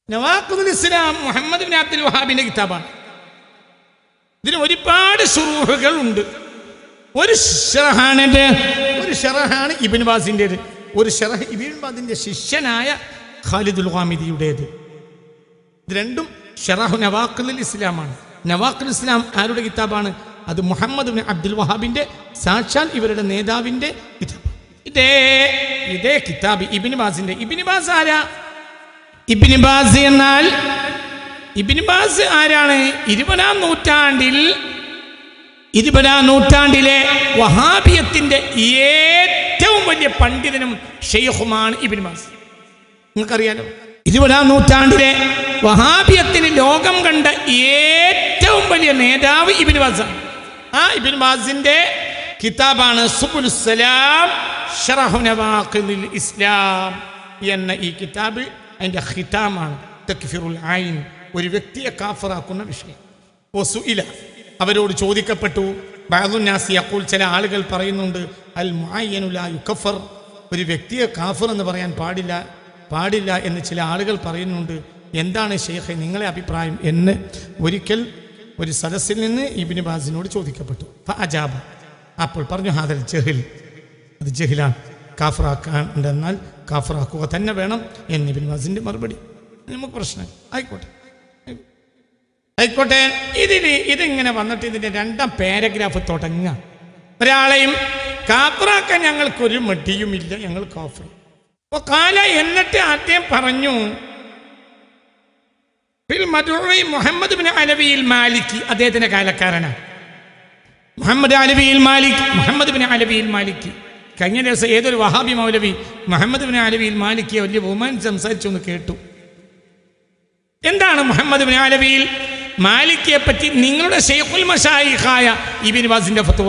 നവാഖുൽ ഇസ്ലാം Muhammad bin Abdul വഹാബിന്റെ കിതാബാണ് ഇതിന് ഒരുപാട് ഷുറൂഹുകൾ ഉണ്ട് ഒരു ഷറഹാണ് എൻ്റെ ഒരു ഷറഹാണ് ഇബിൻ ബാസിൻ്റെത് ഒരു ഷറഹ് ഇബിൻ ബാസിന്റെ ശിഷ്യനായ ഖാലിദുൽ ഹാമിദിയുടേത് ഇത് രണ്ടും ഷറഹു നവാഖുൽ ഇസ്ലാമാണ് നവാഖുൽ ഇസ്ലാം ആരുടെ കിതാബാണ് അത് മുഹമ്മദ് ബിൻ അബ്ദുൽ വഹാബിന്റെ സാക്ഷാൽ ഇവരുടെ നേതാവിന്റെ കിതാബ് ഇതേ ഇതേ കിതാബ് ഇബിൻ ബാസിന്റെ ഇബിൻ ബാസ് ആരാ ഇബിൻ ബാസ് എന്നാൽ ഇബിൻ ബാസ് ആരാണ് ഇരുപതാം നൂറ്റാണ്ടിൽ ഇരുപതാം നൂറ്റാണ്ടിലെ വഹാബിയത്തിന്റെ ഏറ്റവും വലിയ പണ്ഡിതനും ഷെയ്ഖുമാണ് ഇബിൻ ബാസ് നിങ്ങൾക്കറിയാലോ ഇരുപതാം നൂറ്റാണ്ടിലെ വഹാബിയത്തിന് ലോകം കണ്ട ഏറ്റവും വലിയ നേതാവ് ഇബിൻ ബാസാണ് ആ ഇബിൻ ബാസിന്റെ കിതാബാണ് സുബുലുസലാം ഷറഹു നവാഖിദിൽ ഇസ്ലാം എന്ന ഈ കിതാബ് അതിന്റെ ഖിതാമാണ് തക്ഫിറുൽ ഐൻ ഒരു വ്യക്തിയെ കാഫറാക്കുന്ന വിഷയം ഒസുഇല അവരോട് ചോദിക്കപ്പെട്ടു ബഅദുന്നാസി യഖൂൽ ചില ആളുകൾ പറയുന്നുണ്ട് അൽ മുഅയ്യനു ലാ യുകഫർ ഒരു വ്യക്തിയെ കാഫർ എന്ന് പറയാൻ പാടില്ല പാടില്ല എന്ന് ചില ആളുകൾ പറയുന്നുണ്ട് എന്താണ് ഷെയ്ഖെ നിങ്ങളെ അഭിപ്രായം എന്ന് ഒരിക്കൽ ഒരു സദസ്സിൽ നിന്ന് ഇബിന് ബാസിനോട് ചോദിക്കപ്പെട്ടു അജാബ അപ്പോൾ പറഞ്ഞു ഹാദൽ ജഹിൽ അത് ജഹിലാണ് കാഫറാക്കാണ്ടെന്നാൽ കാഫറാക്കുക തന്നെ വേണം എന്ന് ഇബിൻ ബാസിന്റെ മറുപടി നമുക്ക് പ്രശ്നം ആയിക്കോട്ടെ ആയിക്കോട്ടെ ഇതിൽ ഇതിങ്ങനെ വന്നിട്ട് ഇതിന്റെ രണ്ടാം പാരഗ്രാഫ് തുടങ്ങുക ഒരാളെയും കാഫറാക്കാൻ ഞങ്ങൾക്കൊരു മടിയുമില്ല ഞങ്ങൾ കാഫർ അപ്പൊ കാല എന്നിട്ട് അദ്ദേഹം പറഞ്ഞു ഫിൽ മദുഇ മുഹമ്മദ് ബിൻ അലവിയിൽ മാലിക്കി അദ്ദേഹത്തിന്റെ കാലക്കാരനാണ് മുഹമ്മദ് അലവിയിൽ മാലിക് മുഹമ്മദ് ബിൻ അലവിയിൽ മാലിക്കി കഴിഞ്ഞ ദിവസം ഏതൊരു വഹാബി മൗലവി മുഹമ്മദ് ബിൻ അലവിയിൽ മാലിക്കിയെ വലിയ ബഹുമാൻ സംസാരിച്ചു എന്ന് കേട്ടു എന്താണ് മുഹമ്മദ് ബിൻ അലവിയിൽ മാലിക്കിയെ പറ്റി നിങ്ങളുടെ ഷെയ്ഖുൽ മഷായിഖായ ഇബിൻ ബാസിന്റെ ഫത്വ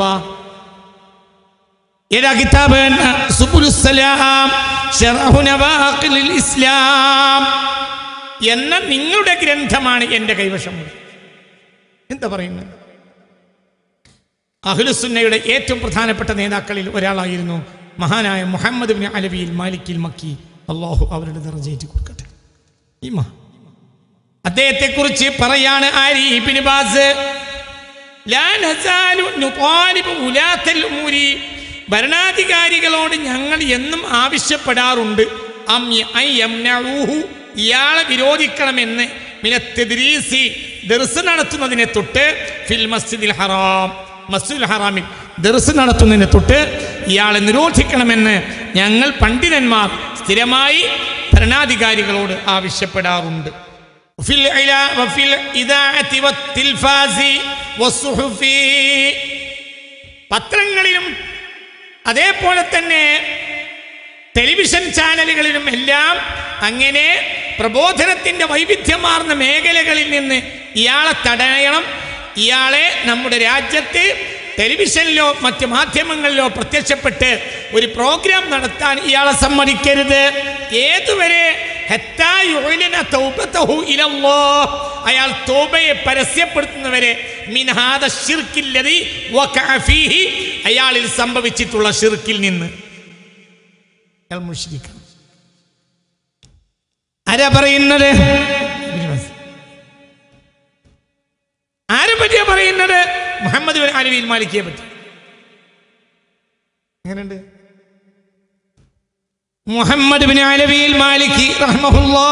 ഏതാ കിതാബ് സുബുലുസ്സലാം ശറഹു നവാഖിലിൽ ഇസ്ലാം എന്ന നിങ്ങളുടെ ഗ്രന്ഥമാണ് എൻ്റെ കൈവശമുള്ളത് എന്താ പറയുന്നത് അഹ്ലുസുന്നയുടെ ഏറ്റവും പ്രധാനപ്പെട്ട നേതാക്കളിൽ ഒരാളായിരുന്നു മഹാനായ മുഹമ്മദ് ബിൻ അലവിയിൽ മാലിക്കിൽ മക്കി അള്ളാഹു അവരുടെ നിറജേറ്റി കൊടുക്കട്ടെ ഈ മഹാ അദ്ദേഹത്തെക്കുറിച്ച് പറയാണ് ആരി ഇബ്നു ബാസ് ലാ നസാലു നുതാലിബു ഉലാത്തൽ ഉമൂരി ഭരണാധികാരികളോട് ഞങ്ങൾ എന്നും ആവശ്യപ്പെടാറുണ്ട് അം യ- അൻ യംനഊഹു ഇയാളെ വിരോധിക്കണമെന്ന് മിനത്തെദ്രീസി ദർസ് നടത്തുന്നതിനെ തൊട്ട് ഫിൽ മസ്ജിദിൽ ഹറാം മസ്ജിദുൽ ഹറാമിൽ ദർസ് നടത്തുന്നതിനെ തൊട്ട് ഇയാളെ നിരോധിക്കണമെന്ന് ഞങ്ങൾ പണ്ഡിതന്മാർ സ്ഥിരമായി ഭരണാധികാരികളോട് ആവശ്യപ്പെടാറുണ്ട് وفي الإعلام وفي الإذاعة والتلفاز والصحف പത്രങ്ങളിലും അതേപോലെ തന്നെ ടെലിവിഷൻ ചാനലുകളിലും എല്ലാം അങ്ങനെ പ്രബോധനത്തിന്റെ വൈവിധ്യമാർന്ന മേഖലകളിൽ നിന്ന് ഇയാളെ തടയണം ഇയാളെ നമ്മുടെ രാജ്യത്ത് ടെലിവിഷനിലോ മറ്റ് മാധ്യമങ്ങളിലോ പ്രത്യക്ഷപ്പെട്ട് ഒരു പ്രോഗ്രാം നടത്താൻ ഇയാളെ സമ്മതിക്കരുത് ഏതുവരെ ഹത്താ യുഅ്ലിന തൗബതഹു ഇലല്ലാഹ്. അയാൾ തോബയെ പരസ്യപ്പെടുത്തുന്നവരെ മിൻഹാദ ശിർക്കില്ലതി വഖഅ ഫീഹി അയാളിൽ സംഭവിച്ചിട്ടുള്ള ഷിർക്കിൽ നിന്ന് അയാൾ മുശ്രിക്കാണ് ആരാ പറയുന്നത് ആരെ പറ്റിയാ പറയുന്നത് മുഹമ്മദ് ബിൻ അലവിയിൽ മാലിക്കിയെ പറ്റി എങ്ങനെയുണ്ട് മുഹമ്മദ് ബിൻ അലവിയിൽ മാലിക്കി റഹ്മഹുല്ലാ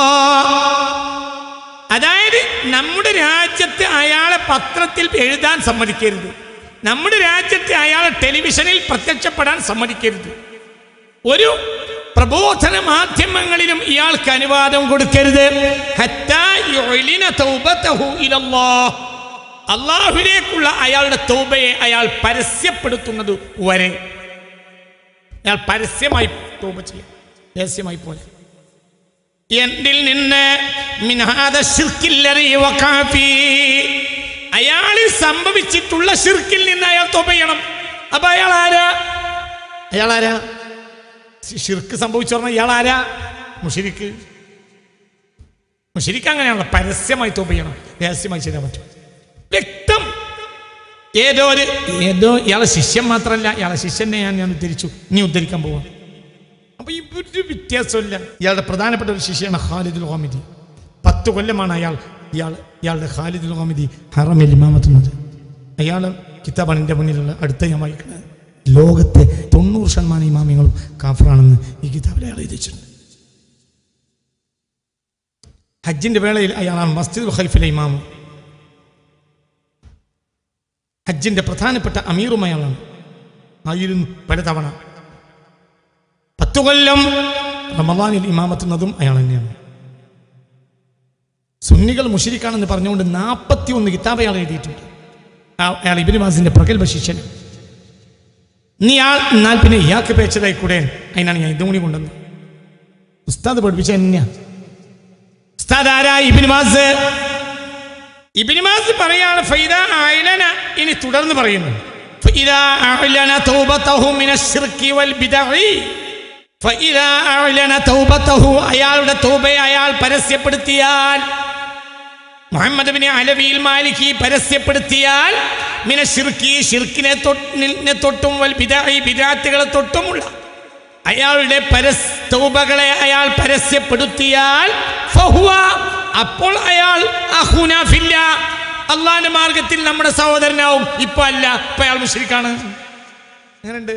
അതായത് നമ്മുടെ രാജ്യത്ത് അയാളെ പത്രത്തിൽ എഴുതാൻ സമ്മതിക്കരുത് നമ്മുടെ രാജ്യത്ത് അയാളെ ടെലിവിഷനിൽ പ്രത്യക്ഷപ്പെടാൻ സമ്മതിക്കരുത് ഒരു പ്രബോധന മാധ്യമങ്ങളിലും ഇയാൾക്ക് അനുവാദം കൊടുക്കരുത് ഹത്താ യുഅ്ലിന തൗബതഹു ഇലല്ലാഹ്. അള്ളാഹുവിലേക്കുള്ള അയാളുടെ തൗബയെ അയാൾ പരസ്യപ്പെടുത്തുന്നത് വരെ അയാൾ പരസ്യമായി തൗബ ചെയ്യും രഹസ്യമായി പോലെ എന്നിൽ നിന്ന് മിൻഹാദ ശിർക്കില്ലറി വഖാഫി. അയാളിൽ സംഭവിച്ചിട്ടുള്ള ഷിർക്കിൽ നിന്ന് അയാൾ തൗബ ചെയ്യണം അപ്പൊ അയാൾ ആരാ അയാൾ ആരാ ഷിർക്ക് സംഭവിച്ചു പറഞ്ഞാൽ ഇയാൾ ആരാ മുഷിരിക്ക് മുഷിരിക്ക് അങ്ങനെയാണല്ലോ പരസ്യമായി തോപ്പ് ചെയ്യണം രഹസ്യമായി ചെയ്താൽ പറ്റും വ്യക്തം ഏതോ ഒരു ഏതോ ഇയാളെ ശിഷ്യൻ മാത്രമല്ല ഇയാളെ ശിഷ്യനെ ഞാൻ ഞാൻ ഉദ്ധരിച്ചു ഇനി ഉദ്ധരിക്കാൻ പോവാം അപ്പൊ ഈ ഒരു വ്യത്യാസമില്ല ഇയാളുടെ പ്രധാനപ്പെട്ട ഒരു ശിഷ്യയാണ് ഖാലിദുൽ ഹോമിദി പത്ത് പത്ത് കൊല്ലമാണ് അയാൾ ഇയാൾ ഇയാളുടെ ഖാലിദുൽ ഹമിദി ഹറമിൽ ഇമാമത്തുന്നത് അയാൾ കിതാബാണ് എൻ്റെ മുന്നിലുള്ള അടുത്ത ഞാൻ വായിക്കുന്നത് ലോകത്തെ തൊണ്ണൂറ് ശതമാനം ഇമാമിങ്ങളും കാഫറാണെന്ന് ഈ കിതാബിൽ അയാൾ എഴുതിയിട്ടുണ്ട് ഹജ്ജിന്റെ വേളയിൽ അയാളാണ് മസ്ജിദുൽ ഖൈഫിലെ ഇമാമും ഹജ്ജിന്റെ പ്രധാനപ്പെട്ട അമീറും അയാളാണ് ആയിരുന്നു പലതവണ പത്തു കൊല്ലം റമദാനിൽ ഇമാമത്തുന്നതും അയാൾ തന്നെയാണ് സുന്നികൾ മുഷിരിക്കാണെന്ന് പറഞ്ഞുകൊണ്ട് നാൽപ്പത്തി ഒന്ന് കിതാബ് അയാൾ എഴുതിയിട്ടുണ്ട് ആ- അയാൾ ഇബിന് മാസിന്റെ പ്രഗത്ഭ ശിഷ്യൻ നീ ആൾ എന്നാൽ പിന്നെ ഇയാൾക്ക് പേച്ചതായി കൂടെ അതിനാണ് ഞാൻ ഇതും കൂടി കൊണ്ടുവന്നത് ഉസ്താദ് പഠിപ്പിച്ച തന്നെയാ ഉസ്താദ് ആരാ ഇബിന് മാസ് ഇബിന് മാസ് പറയാണ് ഫൈദ അയലന ഇനി തുടർന്ന് പറയുന്നു فإذا أعلن توبته من الشرك والبدع فإذا أعلن توبته അയാളുടെ തൗബയെ അയാൾ പരസ്യപ്പെടുത്തിയാൽ മുഹമ്മദ് ബിൻ അലവിയിൽ മാലിക്കി പരസ്യപ്പെടുത്തിയാൽ മിന ഷിർക്കി ഷിർക്കിനെ തൊട്ടിനെ തൊട്ടും വൽ ബിദായി ബിദാത്തുകളെ തൊട്ടുമുള്ള അയാളുടെ പരസ് തൗബകളെ അയാൾ പരസ്യപ്പെടുത്തിയാൽ ഫഹുവ അപ്പോൾ അയാൾ അഹുന ഫില്ല അള്ളാന്റെ മാർഗത്തിൽ നമ്മുടെ സഹോദരനാവും ഇപ്പൊ അല്ല ഇപ്പൊ അയാൾ മുശ്രിക്കാണ് എങ്ങനെയുണ്ട്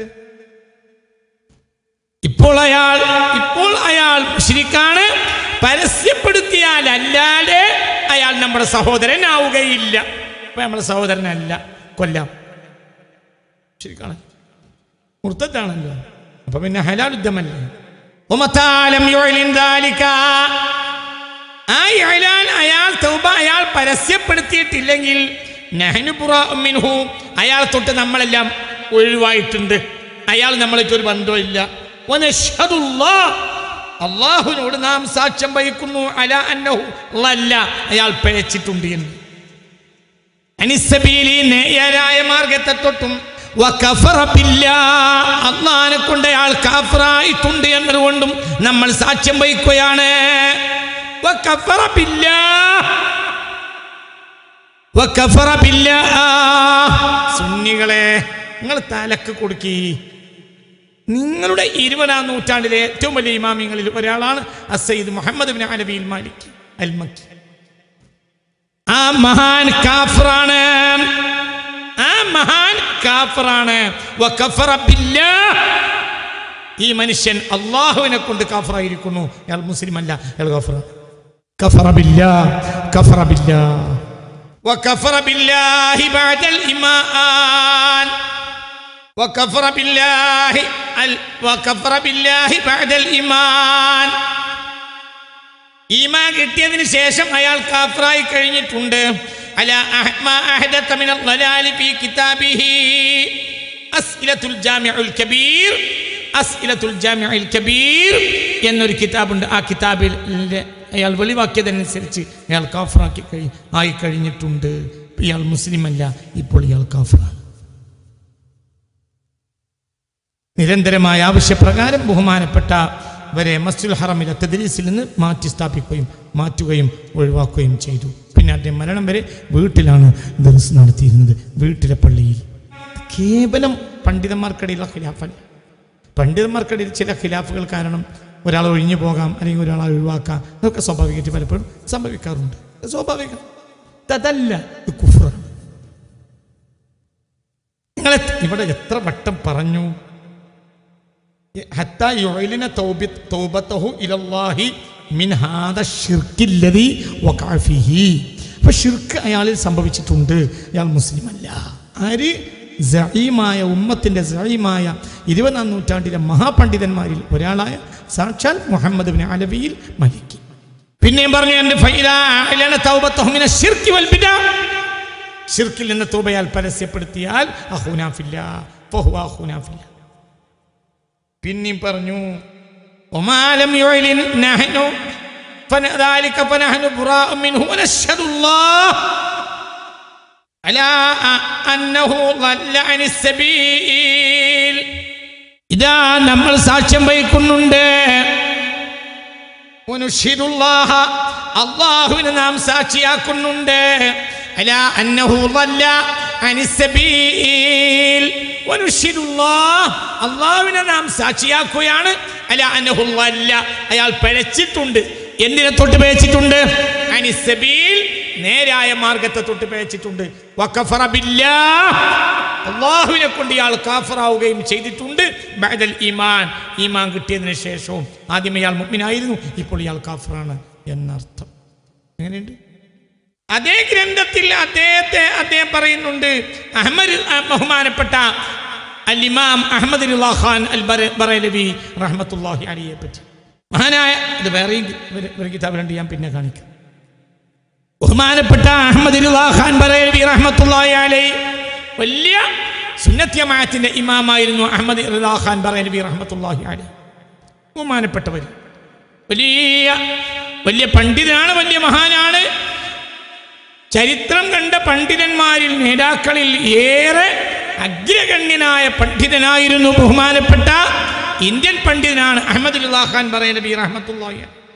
ഇപ്പോൾ അയാൾ ഇപ്പോൾ അയാൾ മുശ്രിക്കാണ് പരസ്യപ്പെടുത്തിയാൽ അല്ലാതെ അയാൾ നമ്മുടെ സഹോദരനാവുകയില്ല ഇപ്പൊ നമ്മുടെ സഹോദരനല്ല കൊല്ലാം ശരിക്കാണ് മുർത്തത്താണല്ലോ അപ്പൊ പിന്നെ ഹലാലുദ്ധമല്ലേ ഉമത്താലം യുഅലിൻ ദാലിക. ആ ഇഅ്ലാൻ അയാൾ തൗബ അയാൾ പരസ്യപ്പെടുത്തിയിട്ടില്ലെങ്കിൽ നഹ്നു ബുറാഉം മിൻഹു അയാൾ തൊട്ട് നമ്മളെല്ലാം ഒഴിവായിട്ടുണ്ട് അയാൾ നമ്മളേക്ക് ഒരു ബന്ധമില്ല വനശ്ഹദുല്ലാഹ് അള്ളാഹുവിനോട് നാം സാക്ഷ്യം വഹിക്കുന്നു അല അന്നഹു അല്ല അയാൾ പിഴച്ചിട്ടുണ്ട് എന്ന് അനിസബീലി നേരായ മാർഗത്തെ തൊട്ടും വകഫറ ബില്ലാ. അള്ളാനെ കൊണ്ട് അയാൾ കാഫറായിട്ടുണ്ട് എന്നതുകൊണ്ടും നമ്മൾ സാക്ഷ്യം വഹിക്കുകയാണ് വകഫറ ബില്ലാ. വകഫറ ബില്ലാ. സുന്നികളെ നിങ്ങൾ തലക്ക് കൊടുക്കി നിങ്ങളുടെ ഇരുപതാം നൂറ്റാണ്ടിലെ ഏറ്റവും വലിയ ഇമാമിങ്ങളിൽ ഒരാളാണ് അസയ്യിദ് മുഹമ്മദ് ബിൻ അലബിൽ മാലിക് അൽ മക്കി ആ മഹാൻ കാഫറാണ് ആ മഹാൻ കാഫറാണ് വകഫറ ബില്ലാഹ്. ഈ മനുഷ്യൻ അള്ളാഹുവിനെ കൊണ്ട് കാഫറായിരിക്കുന്നു അയാൾ മുസ്ലിം അല്ല അയാൾ കാഫറ കഫറ ബില്ലാ കഫറ ബില്ലാ وكفر بالله بعد الإيمان وكفر بالله ال- وكفر بالله بعد الإيمان ഈമാൻ കിട്ടിയതിന് ശേഷം അയാൾ കാഫറായി കഴിഞ്ഞിട്ടുണ്ട് അല അഹ്മ അഹദത്ത മിന ളലാലി ഫീ കിതാബിഹി അസ്ഇലത്തുൽ ജാമിഉൽ കബീർ അസ്ഇലത്തുൽ ജാമിഉൽ കബീർ എന്നൊരു കിതാബുണ്ട് ആ കിതാബിൽ അയാൾ വെളിവാക്കിയതനുസരിച്ച് അയാൾ കാഫറാക്കി കഴി ആയി കഴിഞ്ഞിട്ടുണ്ട് ഇയാൾ മുസ്ലിം അല്ല ഇപ്പോൾ ഇയാൾ കാഫറാണ് നിരന്തരമായ ആവശ്യപ്രകാരം ബഹുമാനപ്പെട്ട വരെ മസ്ജിദുൽ ഹറമിലെ തദ്രീസിൽ നിന്ന് മാറ്റി സ്ഥാപിക്കുകയും മാറ്റുകയും ഒഴിവാക്കുകയും ചെയ്തു പിന്നെ അദ്ദേഹം മരണം വരെ വീട്ടിലാണ് ദർസ് നടത്തിയിരുന്നത് വീട്ടിലെ പള്ളിയിൽ കേവലം പണ്ഡിതന്മാർക്കിടയിലുള്ള ഖിലാഫല്ല പണ്ഡിതന്മാർക്കിടയിൽ ചില ഖിലാഫുകൾ കാരണം ഒരാൾ ഒഴിഞ്ഞു പോകാം അല്ലെങ്കിൽ ഒരാളെ ഒഴിവാക്കാം അതൊക്കെ സ്വാഭാവികമായിട്ട് പലപ്പോഴും സംഭവിക്കാറുണ്ട് അത് സ്വാഭാവികം അതല്ല ഇത് കുഫറാണ് നിങ്ങളെ ഇവിടെ എത്ര വട്ടം പറഞ്ഞു حتى يعلن توبت- توبته إلى الله من هذا الشرك الذي وقع فيه അപ്പൊ ഷിർക്ക് അയാളിൽ സംഭവിച്ചിട്ടുണ്ട് അയാൾ മുസ്ലിം അല്ല ആര് സഈമായ ഉമ്മത്തിന്റെ സഈമായ ഇരുപതാം നൂറ്റാണ്ടിലെ മഹാപണ്ഡിതന്മാരിൽ ഒരാളായ സാക്ഷാൽ മുഹമ്മദ് ബിൻ അലവിയിൽ മലിക്കി പിന്നെയും പറഞ്ഞു എൻ്റെ ഫൈലാ അഅ്ലന തൗബത്തഹു മിന ശിർക്കി വൽ ബിദഅ. ഷിർക്കിൽ നിന്ന് തൗബയാൽ പരസ്യപ്പെടുത്തിയാൽ അഹുനാ ഫില്ലാ ഫഹുവ അഹുനാ ഫില്ലാ പിന്നെയും പറഞ്ഞു ഒമാലം യുഅലിൻ നഹ്നു فذلك فنحن براء منه ونشهد الله على أنه ضل عن السبيل ഇതാ നമ്മൾ സാക്ഷ്യം വഹിക്കുന്നുണ്ട് ونشهد الله അള്ളാഹുവിനെ നാം സാക്ഷിയാക്കുന്നുണ്ട് അല അന്നഹു ضل عن السبيل ونشهد الله അള്ളാഹുവിനെ നാം സാക്ഷിയാക്കുകയാണ് അല അന്നഹു ضل അയാൾ പിഴച്ചിട്ടുണ്ട് എന്തിനെ തൊട്ട് പിഴച്ചിട്ടുണ്ട് അനിസബീൽ നേരായ മാർഗത്തെ തൊട്ട് പേച്ചിട്ടുണ്ട് വക്കഫറ ബില്ലാഹ് അള്ളാഹുവിനെ കൊണ്ട് ഇയാൾ കാഫറാവുകയും ചെയ്തിട്ടുണ്ട് ബഅദൽ ഈമാൻ ഈമാൻ കിട്ടിയതിന് ശേഷവും ആദ്യം ഇയാൾ മുഅ്മിനായിരുന്നു ഇപ്പോൾ ഇയാൾ കാഫറാണ് എന്നർത്ഥം എങ്ങനെയുണ്ട് അതേ ഗ്രന്ഥത്തിൽ അദ്ദേഹത്തെ അദ്ദേഹം പറയുന്നുണ്ട് അഹമ്മദ് അഹ് ബഹുമാനപ്പെട്ട അൽ ഇമാം അഹമ്മദ് ഖാൻ അൽ ബറ- ബറേലവി റഹ്മത്തുല്ലാഹി അലിയെ പറ്റി മഹാനായ ഇത് വേറെയും ഒരു- ഒരു കിതാബിലുണ്ട് ഞാൻ പിന്നെ കാണിക്കാം ബഹുമാനപ്പെട്ട അഹമ്മദ് ഖാൻ ബറേലവി റഹ്മത്തുല്ലാഹി അലൈ വലിയ സുന്നത്യമായത്തിന്റെ ഇമാമായിരുന്നു അഹമ്മദ് റിദാ ഖാൻ ബറേലവി റഹ്മത്തുല്ലാഹി അലൈ ബഹുമാനപ്പെട്ടവർ വലിയ വലിയ പണ്ഡിതനാണ് വലിയ മഹാനാണ് ചരിത്രം കണ്ട പണ്ഡിതന്മാരിൽ നേതാക്കളിൽ ഏറെ അഗ്രഗണ്യനായ പണ്ഡിതനായിരുന്നു ബഹുമാനപ്പെട്ട ഇന്ത്യൻ പണ്ഡിതനാണ് അഹമ്മദ് ഖാൻ പറയുന്ന ബി റഹ്മത്തുള്ളാഹി